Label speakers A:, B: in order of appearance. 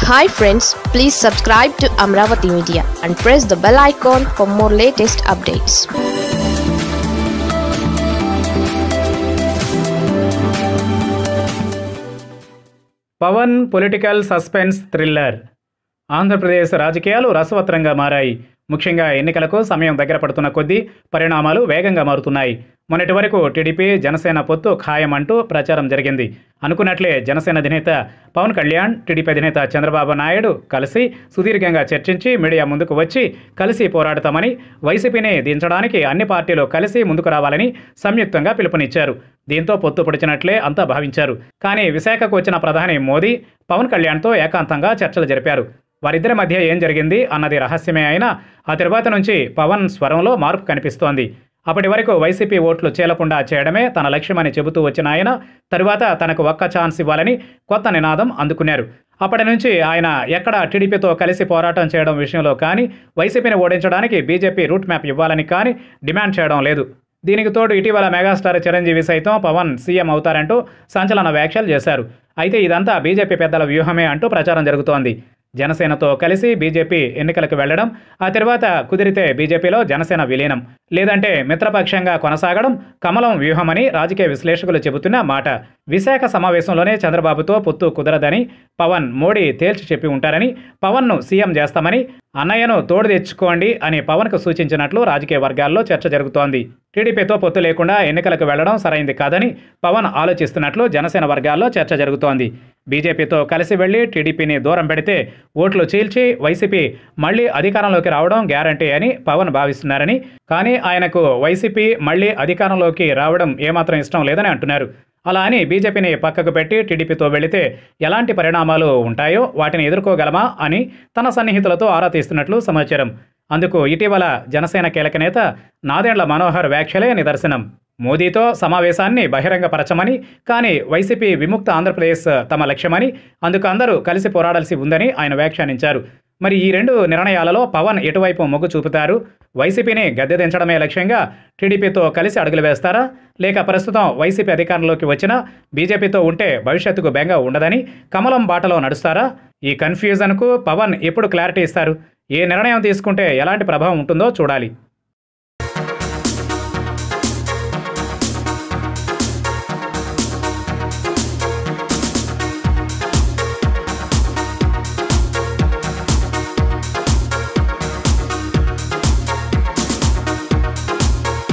A: hi friends please subscribe to Amaravati media and press the bell icon for more latest updates
B: Pawan political suspense thriller Andhra Pradesh రాజకీయాలు రసవత్రంగా మారాయి ముఖ్యంగా ఎన్నికలకు సమయం దగ్గర పడుతున్న కొద్దీ పరిణామాలు వేగంగా మారుతున్నాయి మొన్నటి వరకు టీడీపీ జనసేన పొత్తు ఖాయం అంటూ ప్రచారం జరిగింది అనుకున్నట్లే జనసేన అధినేత పవన్ కళ్యాణ్ టీడీపీ అధినేత చంద్రబాబు నాయుడు కలిసి సుదీర్ఘంగా చర్చించి మీడియా ముందుకు వచ్చి కలిసి పోరాడతామని వైసీపీని దించడానికి అన్ని పార్టీలు కలిసి ముందుకు రావాలని సంయుక్తంగా పిలుపునిచ్చారు దీంతో పొత్తు పొడిచినట్లే అంతా భావించారు కానీ విశాఖకు వచ్చిన ప్రధాని మోదీ పవన్ కళ్యాణ్తో ఏకాంతంగా చర్చలు జరిపారు వారిద్దరి మధ్య ఏం జరిగింది అన్నది రహస్యమే అయినా ఆ తర్వాత నుంచి పవన్ స్వరంలో మార్పు కనిపిస్తోంది అప్పటి వరకు వైసీపీ ఓట్లు చేలకుండా చేయడమే తన లక్ష్యమని చెబుతూ వచ్చిన ఆయన తరువాత తనకు ఒక్క ఛాన్స్ ఇవ్వాలని కొత్త నినాదం అందుకున్నారు అప్పటి నుంచి ఆయన ఎక్కడ టీడీపీతో కలిసి పోరాటం చేయడం విషయంలో కానీ వైసీపీని ఓడించడానికి బీజేపీ రూట్ మ్యాప్ ఇవ్వాలని కానీ డిమాండ్ చేయడం లేదు దీనికి తోడు ఇటీవల మెగాస్టార్ చిరంజీవి సైతం పవన్ సీఎం అవుతారంటూ సంచలన వ్యాఖ్యలు చేశారు అయితే ఇదంతా బీజేపీ పెద్దల వ్యూహమే అంటూ ప్రచారం జరుగుతోంది జనసేనతో కలిసి బీజేపీ ఎన్నికలకు వెళ్లడం ఆ తర్వాత కుదిరితే బీజేపీలో జనసేన విలీనం లేదంటే మిత్రపక్షంగా కొనసాగడం కమలం వ్యూహమని రాజకీయ విశ్లేషకులు చెబుతున్న మాట విశాఖ సమావేశంలోనే చంద్రబాబుతో పొత్తు కుదరదని పవన్ మోడీ తేల్చి చెప్పి ఉంటారని పవన్ను సీఎం చేస్తామని అన్నయ్యను తోడు తెచ్చుకోండి అని పవన్కు సూచించినట్లు రాజకీయ వర్గాల్లో చర్చ జరుగుతోంది టీడీపీతో పొత్తు లేకుండా ఎన్నికలకు వెళ్లడం సరైంది కాదని పవన్ ఆలోచిస్తున్నట్లు జనసేన వర్గాల్లో చర్చ జరుగుతోంది బీజేపీతో కలిసి వెళ్లి టీడీపీని దూరం పెడితే ఓట్లు చీల్చి వైసీపీ మళ్లీ అధికారంలోకి రావడం గ్యారంటీ అని పవన్ భావిస్తున్నారని కానీ ఆయనకు వైసీపీ మళ్లీ అధికారంలోకి రావడం ఏమాత్రం ఇష్టం లేదని అంటున్నారు అలా అని బీజేపీని పక్కకు పెట్టి టీడీపీతో వెళితే ఎలాంటి పరిణామాలు ఉంటాయో వాటిని ఎదుర్కోగలమా అని తన సన్నిహితులతో ఆరా తీస్తున్నట్లు సమాచారం అందుకు ఇటీవల జనసేన కీలక నేత నాదెండ్ల మనోహర్ వ్యాఖ్యలే నిదర్శనం మోదీతో సమావేశాన్ని బహిరంగపరచమని కానీ వైసీపీ విముక్త ఆంధ్రప్రదేశ్ తమ లక్ష్యమని అందుకు అందరూ కలిసి పోరాడాల్సి ఉందని ఆయన వ్యాఖ్యానించారు మరి ఈ రెండు నిర్ణయాలలో పవన్ ఎటువైపు మొగ్గు చూపుతారు వైసీపీని గద్దె దించడమే లక్ష్యంగా టీడీపీతో కలిసి అడుగులు వేస్తారా లేక ప్రస్తుతం వైసీపీ అధికారంలోకి వచ్చినా బీజేపీతో ఉంటే భవిష్యత్తుకు బెంగ ఉండదని కమలం బాటలో నడుస్తారా ఈ కన్ఫ్యూజన్కు పవన్ ఎప్పుడు క్లారిటీ ఇస్తారు ఏ నిర్ణయం తీసుకుంటే ఎలాంటి ప్రభావం ఉంటుందో చూడాలి